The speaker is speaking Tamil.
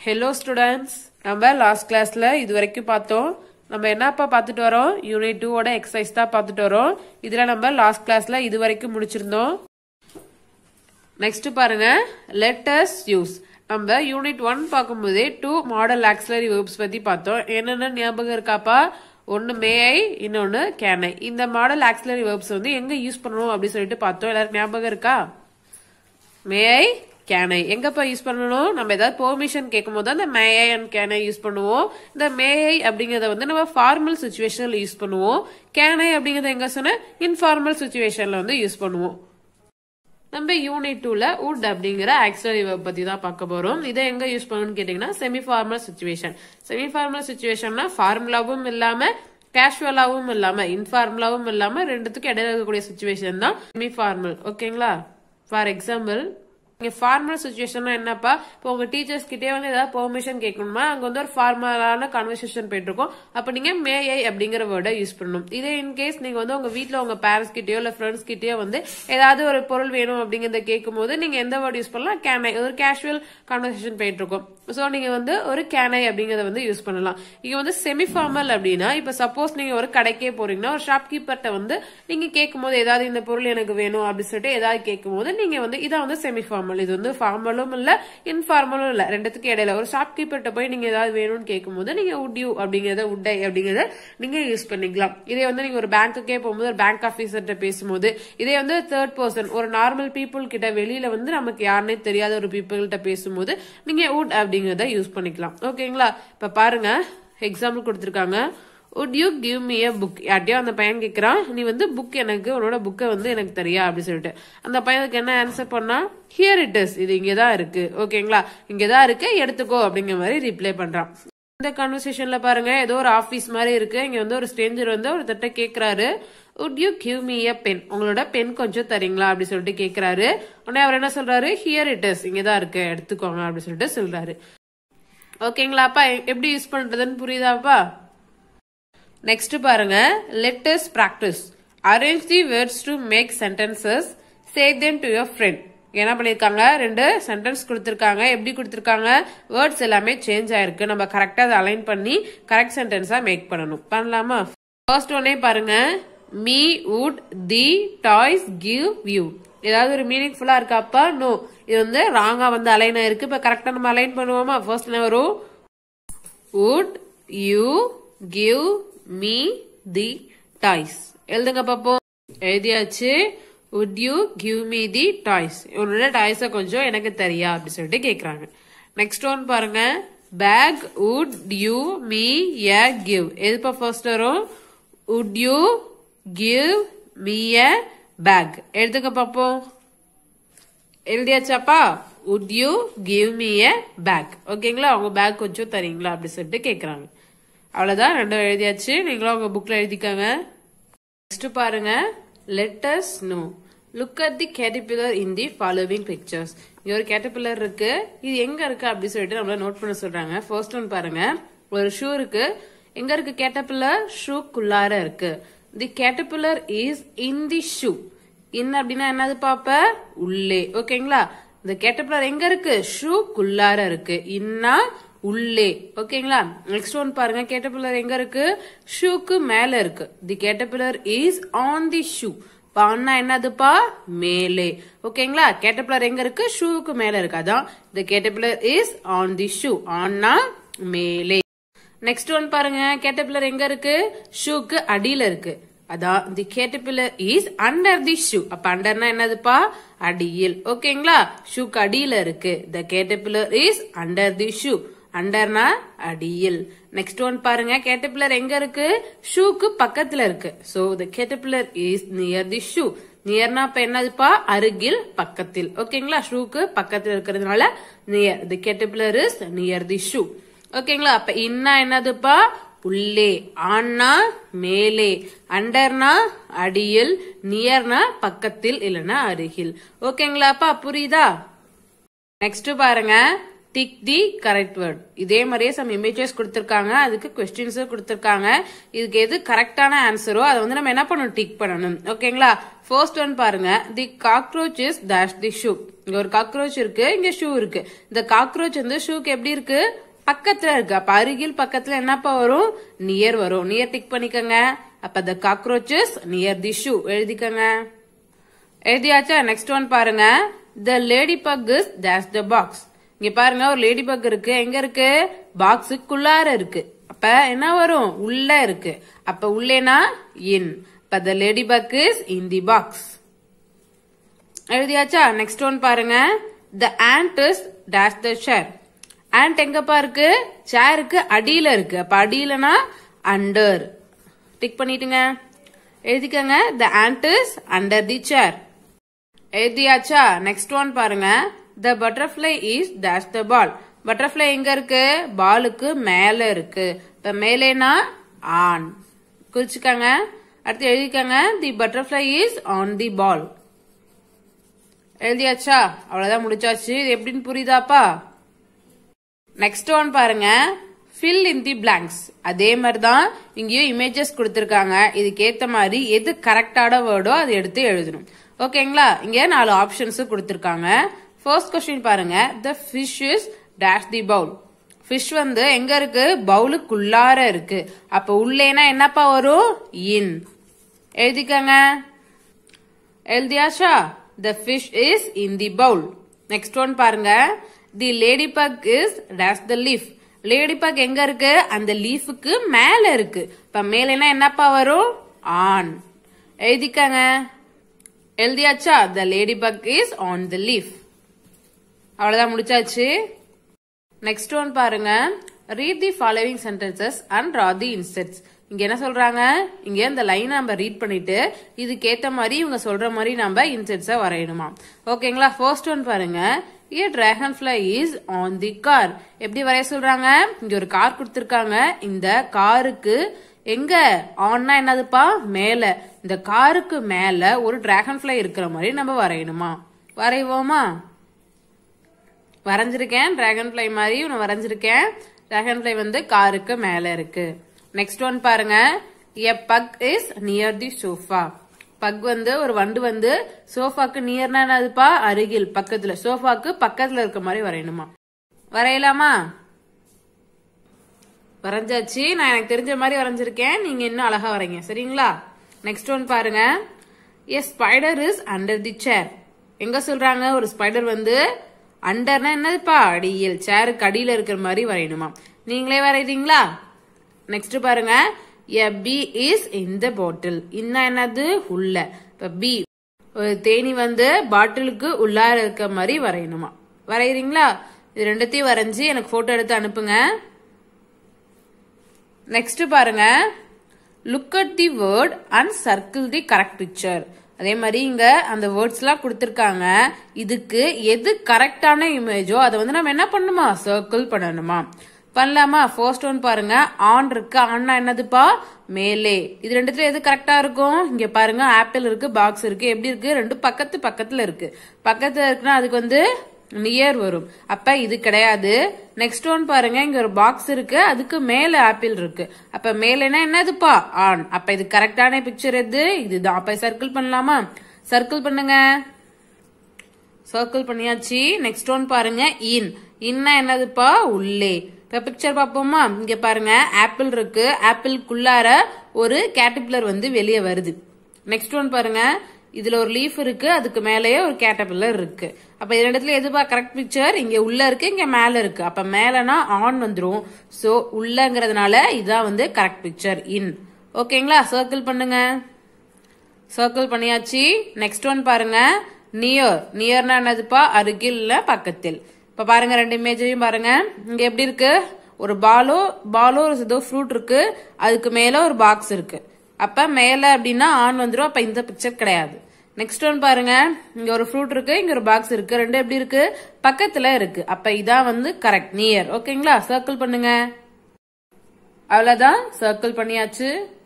ஹலோ ஸ்டூடெண்ட்ஸ் நம்ம லாஸ்ட் கிளாஸ்ல இது வரைக்கும் பார்த்தோம் நம்ம என்னப்பா பார்த்துட்டு வரோம் யூனிட் டூவோட எக்ஸசைஸ் தான் பார்த்துட்டு வரோம் இதுல நம்ம லாஸ்ட் கிளாஸ்ல இது வரைக்கும் முடிச்சிருந்தோம் நெக்ஸ்ட் பாருங்க லெட்டர்ஸ் யூஸ் நம்ம யூனிட் ஒன் பார்க்கும்போதே டூ மாடல் ஆக்சிலரி வேர்ப்ஸ் பத்தி பார்த்தோம் என்னென்ன ஞாபகம் இருக்காப்பா ஒன்னு மேஐ இன்னொன்னு கேனை இந்த மாடல் ஆக்சிலரி வேர்ப்ஸ் வந்து எங்க யூஸ் பண்ணணும் அப்படின்னு சொல்லிட்டு பார்த்தோம் எல்லாரும் ஞாபகம் இருக்கா மேஐ கேனை எங்கப்பா யூஸ் பண்ணணும் நம்ம ஏதாவது பெர்மிஷன் கேட்கும் போது அந்த மேஐ அண்ட் கேனை யூஸ் பண்ணுவோம் இந்த மேஐ அப்படிங்கறத வந்து நம்ம ஃபார்மல் சுச்சுவேஷன்ல யூஸ் பண்ணுவோம் கேனை அப்படிங்கறத எங்க சொன்ன இன்ஃபார்மல் சுச்சுவேஷன்ல வந்து யூஸ் பண்ணுவோம் நம்ம யூனிட் டூல உட் அப்படிங்கிற ஆக்சிலரி வெர்ப் பத்தி தான் பார்க்க போறோம் இதை எங்க யூஸ் பண்ணணும்னு கேட்டீங்கன்னா semi formal situation semi formal சுச்சுவேஷன்னா ஃபார்முலாவும் இல்லாம கேஷுவலாவும் இல்லாம இன்ஃபார்முலாவும் இல்லாம ரெண்டுத்துக்கும் இடையில இருக்கக்கூடிய சுச்சுவேஷன் தான் செமி ஃபார்மல் ஓகேங்களா ஃபார் எக்ஸாம்பிள் இங்க ஃபார்மல் சுச்சுவேஷன்னா என்னப்பா இப்போ உங்க டீச்சர்ஸ் கிட்டே வந்து ஏதாவது பெர்மிஷன் கேட்கணுமா அங்க வந்து ஒரு ஃபார்மலான கான்வர்சேஷன் போயிட்டு இருக்கும் அப்ப நீங்க மேஐ அப்படிங்கிற வேர்டை யூஸ் பண்ணணும் இதே இன்கேஸ் நீங்க வந்து உங்க வீட்ல உங்க பேரண்ட்ஸ் கிட்டயோ இல்ல ஃப்ரெண்ட்ஸ் கிட்டயோ வந்து ஏதாவது ஒரு பொருள் வேணும் அப்படிங்கறத கேட்கும் போது நீங்க எந்த வேர்டு யூஸ் பண்ணலாம் கேனை ஒரு கேஷுவல் கான்வர்சேஷன் போயிட்டு இருக்கும் சோ நீங்க வந்து ஒரு கேனை அப்படிங்கறத வந்து யூஸ் பண்ணலாம் இங்க வந்து செமி ஃபார்மல் அப்படின்னா இப்ப சப்போஸ் நீங்க ஒரு கடைக்கே போறீங்கன்னா ஒரு ஷாப் கீப்பர்ட்ட வந்து நீங்க கேட்கும் போது ஏதாவது இந்த பொருள் எனக்கு வேணும் அப்படின்னு சொல்லிட்டு ஏதாவது கேட்கும் போது நீங்க வந்து இதான் வந்து செமி ஃபார்மல் இது வந்து ஃபார்மலும் இல்ல இன்ஃபார்மலும் இல்ல ரெண்டுத்துக்கு இடையில ஒரு ஷாப் கீப்பர்ட்ட போய் நீங்க ஏதாவது வேணும்னு கேட்கும் போது நீங்க உட் யூ அப்படிங்கறத உட்டை அப்படிங்கறத நீங்க யூஸ் பண்ணிக்கலாம் இதே வந்து நீங்க ஒரு பேங்க்குக்கே போகும்போது ஒரு பேங்க் ஆபீசர்கிட்ட பேசும்போது இதே வந்து தேர்ட் பர்சன் ஒரு நார்மல் பீப்புள் கிட்ட வெளியில வந்து நமக்கு யாருன்னே தெரியாத ஒரு பீப்புள் கிட்ட பேசும்போது நீங்க உட் அப்படிங்கறத யூஸ் பண்ணிக்கலாம் ஓகேங்களா இப்ப பாருங்க எக்ஸாம்பிள் கொடுத்திருக்காங்க would you give me a book யார்ட்டையோ அந்த பையன் கேட்கறான் நீ வந்து புக் எனக்கு உன்னோட புக்கை வந்து எனக்கு தெரியா அப்படின்னு சொல்லிட்டு அந்த பையனுக்கு என்ன ஆன்சர் பண்ணா ஹியர் இட் இஸ் இது இங்கதான் இருக்கு ஓகேங்களா இங்கதான் இருக்கு எடுத்துக்கோ அப்படிங்கிற மாதிரி ரிப்ளை பண்றான் இந்த கான்வர்சேஷன்ல பாருங்க ஏதோ ஒரு ஆபீஸ் மாதிரி இருக்கு இங்க வந்து ஒரு ஸ்ட்ரேஞ்சர் வந்து ஒரு தட்ட கேக்குறாரு would you give me a pen உங்களோட பென் கொஞ்சம் தரீங்களா அப்படி சொல்லிட்டு கேக்குறாரு உடனே அவர் என்ன சொல்றாரு ஹியர் இட் இஸ் இங்கதான் இருக்கு எடுத்துக்கோங்க அப்படி சொல்லிட்டு சொல்றாரு ஓகேங்களாப்பா எப்படி யூஸ் பண்றதுன்னு புரியுதாப்பா நெக்ஸ்ட் பாருங்க letters practice arrange the words to make sentences say them to your friend என்ன பண்ணிருக்காங்க ரெண்டு சென்டென்ஸ் கொடுத்திருக்காங்க எப்படி கொடுத்திருக்காங்க வேர்ட்ஸ் எல்லாமே சேஞ்ச் ஆயிருக்கு நம்ம கரெக்டா அதை அலைன் பண்ணி கரெக்ட் சென்டென்ஸா மேக் பண்ணணும் பண்ணலாமா ஃபர்ஸ்ட் ஒன்னே பாருங்க me would the toys give you ஏதாவது ஒரு மீனிங்ஃபுல்லா இருக்காப்பா நோ இது வந்து ராங்கா வந்து அலைன் ஆயிருக்கு இப்ப கரெக்டா நம்ம அலைன் பண்ணுவோமா ஃபர்ஸ்ட் என்ன வரும் would you give me the toys எழுதுங்க பாப்போம் எழுதியாச்சு would you give me the toys உன்னோட டாய்ஸ கொஞ்சம் எனக்கு தெரியா அப்படின்னு சொல்லிட்டு கேக்குறாங்க நெக்ஸ்ட் ஒன் பாருங்க bag would you me a give எதுப்பா ஃபர்ஸ்ட் வரும் would you give me a bag எழுதுங்க பாப்போம் எழுதியாச்சாப்பா would you give me a bag ஓகேங்களா அவங்க பேக் கொஞ்சம் தரீங்களா அப்படி சொல்லிட்டு கேக்குறாங்க அவ்வளவுதான் ரெண்டும் எழுதியாச்சு நீங்களும் உங்க புக்ல எழுதிக்கோங்க நெக்ஸ்ட் பாருங்க letters now look at the caterpillar in the following pictures இங்க ஒரு கேட்டபிலர் இருக்கு இது எங்க இருக்கு அப்படி சொல்லிட்டு நம்மள நோட் பண்ண சொல்றாங்க ஃபர்ஸ்ட் ஒன் பாருங்க ஒரு ஷூ இருக்கு எங்க இருக்கு கேட்டபிலர் ஷூக்குள்ளார இருக்கு the caterpillar is in the shoe இன் அப்படின்னா என்னது பாப்ப உள்ளே ஓகேங்களா இந்த கேட்டபிலர் எங்க இருக்கு ஷூக்குள்ளார இருக்கு இன்னா உள்ளே ஓகேங்களா நெக்ஸ்ட் ஒன் பாருங்க கேட்டபிலர் எங்க இருக்கு ஷூக்கு மேல இருக்கு the caterpillar is on the shoe பான்னா என்னதுப்பா மேலே ஓகேங்களா கேட்டபிலர் எங்க இருக்கு ஷூக்கு மேல இருக்கு அதான் the caterpillar is on the shoe ஆன்னா மேலே நெக்ஸ்ட் ஒன் பாருங்க கேட்டபிலர் எங்க இருக்கு ஷூக்கு அடியில இருக்கு அதான் the caterpillar is under the shoe அப்ப அண்டர்னா என்னதுப்பா அடியில் ஓகேங்களா ஷூக்கு அடியில இருக்கு the caterpillar is under the shoe அண்டர்னா அடியில் நெக்ஸ்ட் ஒன் பாருங்க கேட்டபிலர் எங்க இருக்கு ஷூக்கு பக்கத்துல இருக்கு so the caterpillar is near the shoe நியர்னா இப்ப என்னதுப்பா அருகில் பக்கத்தில் ஓகேங்களா ஷூக்கு பக்கத்துல இருக்கிறதுனால near the caterpillar is near the shoe ஓகேங்களா அப்ப இன்னா என்னதுப்பா உள்ளே ஆன்னா மேலே அண்டர்னா அடியில் நியர்னா பக்கத்தில் இல்லனா அருகில் ஓகேங்களாப்பா புரியுதா நெக்ஸ்ட் பாருங்க டிக் தி கரெக்ட் வேர்ட் இதே மாதிரியே சம் இமேஜஸ் கொடுத்திருக்காங்க அதுக்கு கொஸ்டின்ஸ் கொடுத்திருக்காங்க இதுக்கு எது கரெக்டான ஆன்சரோ அதை வந்து நம்ம என்ன பண்ணணும் டிக் பண்ணணும் ஓகேங்களா ஃபர்ஸ்ட் ஒன் பாருங்க the cockroach is dash the shoe இங்க ஒரு காக்ரோச் இருக்கு இங்க ஷூ இருக்கு இந்த காக்ரோச் வந்து ஷூக்கு எப்படி இருக்கு பக்கத்துல இருக்கு அப்ப அருகில் பக்கத்துல என்னப்பா வரும் நியர் வரும் நியர் டிக் பண்ணிக்கோங்க அப்ப the cockroach's near the shoe எழுதிக்கோங்க எழுதியாச்சா நெக்ஸ்ட் ஒன் பாருங்க the ladybug is dash the box இங்க பாருங்க ஒரு லேடி பக் இருக்கு எங்க இருக்கு பாக்ஸுக்குள்ளார இருக்கு அப்ப என்ன வரும் உள்ள இருக்கு அப்ப உள்ளேனா இன் இப்ப the ladybug is in the box எழுதியாச்சா நெக்ஸ்ட் ஒன் பாருங்க the ant is dash the chair ant எங்கப்பா இருக்கு சேருக்கு அடியில இருக்கு அப்ப அடியிலனா அண்டர் டிக் பண்ணிட்டுங்க எழுதிக்கங்க the ant is under the chair எழுதியாச்சா நெக்ஸ்ட் ஒன் பாருங்க the butterfly is dash the ball butterfly எங்க இருக்கு பாலுக்கு மேல இருக்கு இப்ப மேலேனா ஆன் குறிச்சுக்கங்க அடுத்து எழுதிக்கங்க the butterfly is on the ball எழுதியாச்சா அவ்வளவுதான் முடிச்சாச்சு இது எப்படின்னு புரியுதாப்பா நெக்ஸ்ட் ஒன் பாருங்க ஃபில் இன் தி பிளாங்க்ஸ் அதே மாதிரி தான் இங்கேயும் இமேஜஸ் கொடுத்துருக்காங்க இதுக்கு ஏத்த மாதிரி எது கரெக்டான வேர்டோ அதை எடுத்து எழுதணும் ஓகேங்களா இங்க நாலு ஆப்ஷன்ஸ் கொடுத்துருக்காங்க ஃபர்ஸ்ட் கொஸ்டின் பாருங்க the fish is dash the bowl fish வந்து எங்க இருக்கு பவுலுக்குள்ளார இருக்கு அப்ப உள்ளேனா என்னப்பா வரும் இன் எழுதிக்கங்க எழுதியாச்சா the fish is in the bowl next one பாருங்க the ladybug is dash the leaf ladybug எங்க இருக்கு அந்த லீஃபுக்கு மேல இருக்கு இப்ப மேலனா என்னப்பா வரும் ஆன் எழுதிக்கங்க எழுதியாச்சா the ladybug is on the leaf அவ்வளவுதான் முடிச்சாச்சு நெக்ஸ்ட் ஒன் பாருங்க read the following sentences and draw the insects இங்க என்ன சொல்றாங்க இங்க இந்த லைன் நம்ம ரீட் பண்ணிட்டு இதுக்கு ஏத்த மாதிரி இவங்க சொல்ற மாதிரி நம்ம இன்செட்ஸ வரையணுமா ஓகேங்களா ஃபர்ஸ்ட் ஒன் பாருங்க a dragonfly is on the car எப்படி வரைய சொல்றாங்க இங்க ஒரு கார் கொடுத்திருக்காங்க இந்த காருக்கு எங்க ஆன்னா என்னதுப்பா மேல இந்த காருக்கு மேல ஒரு டிராகன் ஃபிளை இருக்கிற மாதிரி நம்ம வரையணுமா வரைவோமா வரைஞ்சிருக்கேன் டிராகன் ஃபிளை மாதிரி நான் வரைஞ்சிருக்கேன் டிராகன் ஃபிளை வந்து காருக்கு மேல இருக்கு நெக்ஸ்ட் ஒன் பாருங்க a bug is near the sofa bug வந்து ஒரு வண்டு வந்து சோஃபாக்கு நியர்னா என்னதுப்பா அருகில் பக்கத்துல சோஃபாக்கு பக்கத்துல இருக்க மாதிரி வரையணுமா வரையலாமா வரைஞ்சாச்சு நான் எனக்கு தெரிஞ்ச மாதிரி வரைஞ்சிருக்கேன் நீங்க இன்னும் அழகா வரைங்க சரிங்களா நெக்ஸ்ட் ஒன் பாருங்க a spider is under the chair எங்க சொல்றாங்க ஒரு ஸ்பைடர் வந்து அண்டர்னா என்னதுப்பா அடியில் சேருக்கு அடியில இருக்கிற மாதிரி வரையணுமா நீங்களே வரைறீங்களா நெக்ஸ்ட் பாருங்க எ பி இஸ் இன் த பாட்டில் இன்னும் என்னது உள்ள இப்ப பி ஒரு தேனி வந்து பாட்டிலுக்கு உள்ளார இருக்க மாதிரி வரையணுமா வரைகிறீங்களா இது ரெண்டுத்தையும் வரைஞ்சி எனக்கு போட்டோ எடுத்து அனுப்புங்க நெக்ஸ்ட் பாருங்க look at the word and circle the correct picture அதே மாதிரி இங்க அந்த வேர்ட்ஸ் எல்லாம் கொடுத்திருக்காங்க இதுக்கு எது கரெக்டான இமேஜோ அதை வந்து நம்ம என்ன பண்ணணுமா சர்க்கிள் பண்ணணுமா பண்ணலாமா ஃபர்ஸ்ட் ஒன் பாருங்க ஆன் இருக்கு ஆன்னா என்னதுப்பா மேலே இது ரெண்டுத்துல எது கரெக்டா இருக்கும் இங்க பாருங்க ஆப்பிள் இருக்கு பாக்ஸ் இருக்கு எப்படி இருக்கு ரெண்டு பக்கத்து பக்கத்துல இருக்கு பக்கத்துல இருக்குன்னா அதுக்கு வந்து நியர் வரும் அப்ப இது கிடையாது நெக்ஸ்ட் ஒன் பாருங்க இங்க ஒரு பாக்ஸ் இருக்கு அதுக்கு மேல ஆப்பிள் இருக்கு அப்ப மேலனா என்னதுப்பா ஆன் அப்ப இது கரெக்டான பிக்சர் எது இதுதான் அப்ப சர்க்கிள் பண்ணலாமா சர்க்கிள் பண்ணுங்க சர்க்கிள் பண்ணியாச்சு நெக்ஸ்ட் ஒன் பாருங்க இன் இன்னா என்னதுப்பா உள்ளே இப்ப பிக்சர் பாப்போமா இங்க பாருங்க ஆப்பிள் இருக்கு ஆப்பிள்குள்ளார ஒரு கேட்டபிளர் வந்து வெளியே வருது நெக்ஸ்ட் ஒன் பாருங்க இதுல ஒரு லீஃப் இருக்கு அதுக்கு மேலேயே ஒரு கேட்டபிளர் இருக்கு அப்ப இது இடத்துல எதுப்பா கரெக்ட் பிக்சர் இங்க உள்ள இருக்கு இங்க மேல இருக்கு அப்ப மேலனா ஆன் வந்துரும் சோ உள்ளங்கிறதுனால இதுதான் வந்து கரெக்ட் பிக்சர் இன் ஓகேங்களா சர்க்கிள் பண்ணுங்க சர்க்கிள் பண்ணியாச்சு நெக்ஸ்ட் ஒன் பாருங்க நியர் நியர்னா என்னதுப்பா அருகில் இல்ல பக்கத்தில் இப்ப பாருங்க ரெண்டு இமேஜையும் பாருங்க இங்க எப்படி இருக்கு ஒரு பாலோ பாலோ ஒரு ஏதோ ஃப்ரூட் இருக்கு அதுக்கு மேல ஒரு பாக்ஸ் இருக்கு அப்ப மேல அப்படின்னா ஆன் வந்துரும் அப்ப இந்த பிக்சர் கிடையாது நெக்ஸ்ட் ஒன் பாருங்க இங்க ஒரு ஃப்ரூட் இருக்கு இங்க ஒரு பாக்ஸ் இருக்கு ரெண்டு எப்படி இருக்கு பக்கத்துல இருக்கு அப்ப இதான் வந்து கரெக்ட் நியர் ஓகேங்களா சர்க்கிள் பண்ணுங்க அவ்வளவுதான் சர்க்கிள் பண்ணியாச்சு